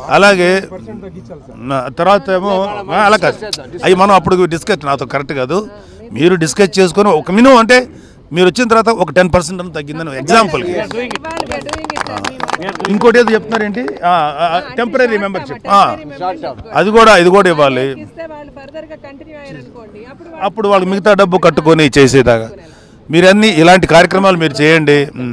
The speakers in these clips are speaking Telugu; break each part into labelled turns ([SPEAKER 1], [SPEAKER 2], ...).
[SPEAKER 1] అలాగే నా- తర్వాత ఏమో ఆ, అలా కాదు అవి మనం అప్పుడు డిస్కస్ నాతో కరెక్ట్ కాదు మీరు డిస్కస్ చేసుకొని ఒక మినిమం అంటే మీరు వచ్చిన తర్వాత ఒక టెన్ పర్సెంట్ అని తగ్గిందని ఎగ్జాంపుల్కి
[SPEAKER 2] ఇవాళ we are doing it, sir. మీ మాట-
[SPEAKER 1] ఇంకోటి ఏదో చెప్తున్నారేంటి టెంపరీ మెంబర్షిప్
[SPEAKER 2] temporary membership
[SPEAKER 1] అది కూడా ఇది కూడా ఇవ్వాలి
[SPEAKER 2] ఇస్తే వాళ్ళు ఫర్దర్ గా కంటిన్యూ అయ్యారనుకోండి అప్పుడు
[SPEAKER 1] అప్పుడు వాళ్ళకి మిగతా డబ్బు కట్టుకొని చేసేదాకా మీరన్నీ ఇలాంటి కార్యక్రమాలు మీరు చేయండి ఉమ్.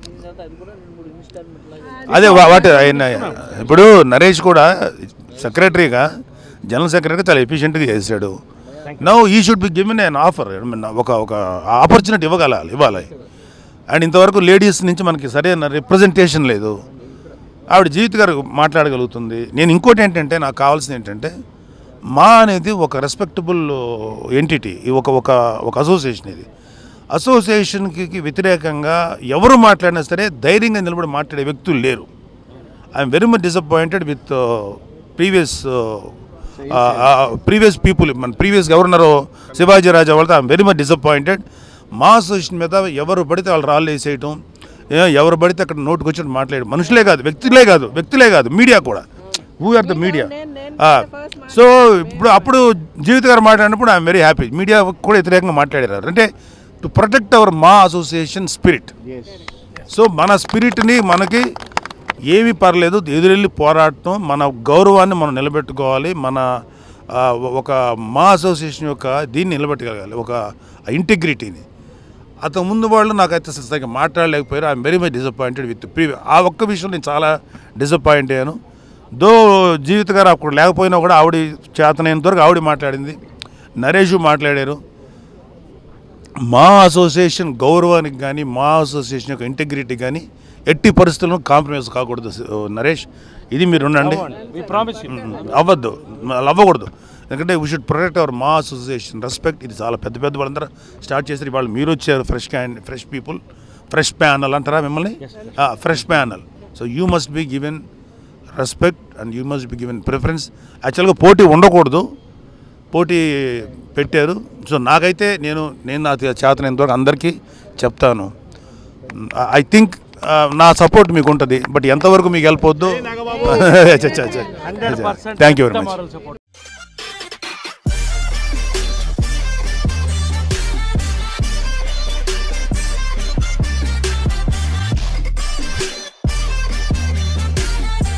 [SPEAKER 1] అదే వా- వాటి ఆయన ఇప్పుడు నరేష్ కూడా సెక్రటరీగా జనరల్ సెక్రటరీగా చాలా ఎఫిషియెంట్గా చేశాడు now he should be given an offer ఒక ఒక ఆపర్చునిటీ ఇవ్వగలాలి ఇవ్వాలి అండ్ ఇంతవరకు లేడీస్ నుంచి మనకి సరైన రిప్రజెంటేషన్ లేదు ఆవిడ జీవిత గారు మాట్లాడగలుగుతుంది నేను ఇంకోటి ఏంటంటే నాకు కావాల్సింది ఏంటంటే మా అనేది ఒక రెస్పెక్టబుల్ ఎంటిటీ ఒక ఒక ఒక అసోసియేషన్ ఇది అసోసియేషన్కి వ్యతిరేకంగా ఎవరు మాట్లాడినా సరే ధైర్యంగా నిలబడి మాట్లాడే వ్యక్తులు లేరు I'm very much disappointed with previous previous people మన ప్రీవియస్ ఎవరున్నారో శివాజీ రాజా వాళ్ళతో I'm very much disappointed MAA association మీద ఎవరు పడితే వాళ్ళు రాళ్ళు వేసేయటం ఏ, ఎవరు పడితే అక్కడ నోటుకు వచ్చి మాట్లాడడం మనుషులే కాదు వ్యక్తులే కాదు వ్యక్తులే కాదు మీడియా కూడా హూ ఆర్ ద మీడియా
[SPEAKER 2] నేను- నేను
[SPEAKER 1] ఆ,
[SPEAKER 2] first
[SPEAKER 1] సో ఇప్పుడు అప్పుడు జీవిత గారు మాట్లాడినప్పుడు ఐఎమ్ వెరీ హ్యాపీ మీడియా కూడా వ్యతిరేకంగా మాట్లాడారు అంటే to protect our MAA association spirit so మన స్పిరిట్ని మనకి ఏమీ పర్లేదు ఎదురెళ్ళి పోరాడటం మన గౌరవాన్ని మనం నిలబెట్టుకోవాలి మన ఆ, ఒక మా అసోసియేషన్ యొక్క దీన్ని నిలబెట్టగలగాలి ఒక ఇంటిగ్రిటీని అతను ముందు వాళ్ళు నాకైతే అసలు సరిగ్గా మాట్లాడలేకపోయారు I'm very much disappointed with pre ఆ ఒక్క విషయం నేను చాలా డిసప్పాయింట్ అయ్యాను దో జీవిత గారు అప్పుడు లేకపోయినా కూడా ఆవిడ చేతనైనంత వరకు ఆవిడ మాట్లాడింది నరేష్ మాట్లాడారు మా అసోసియేషన్ గౌరవానికి కానీ మా అసోసియేషన్ యొక్క ఇంటెగ్రిటీ కానీ ఎట్టి పరిస్థితుల్లో కాంప్రమైజ్ కాకూడదు ఓ, నరేష్ ఇది మీరు ఉండండి మ్మ్. అవ్వద్దు అలా అవ్వకూడదు ఎందుకంటే we should protect our MAA association respect ఇది చాలా పెద్ద పెద్ద వాళ్ళందరూ స్టార్ట్ చేశారు వాళ్ళు మీరు వచ్చారు fresh cand fresh people fresh panel అంటారా మిమ్మల్ని fresh panel so you must be given respect and you must be given preference యాక్చువల్గా పోటీ ఉండకూడదు పోటీ పెట్టారు సో నాకైతే నేను నేను నా చేతనంతవరకు అందరికీ చెప్తాను ఐ థింక్ నా సపోర్ట్ మీకు ఉంటుంది బట్ ఎంతవరకు మీకు వెళ్ళిపోద్దు థ్యాంక్ యూ వెరీ మచ్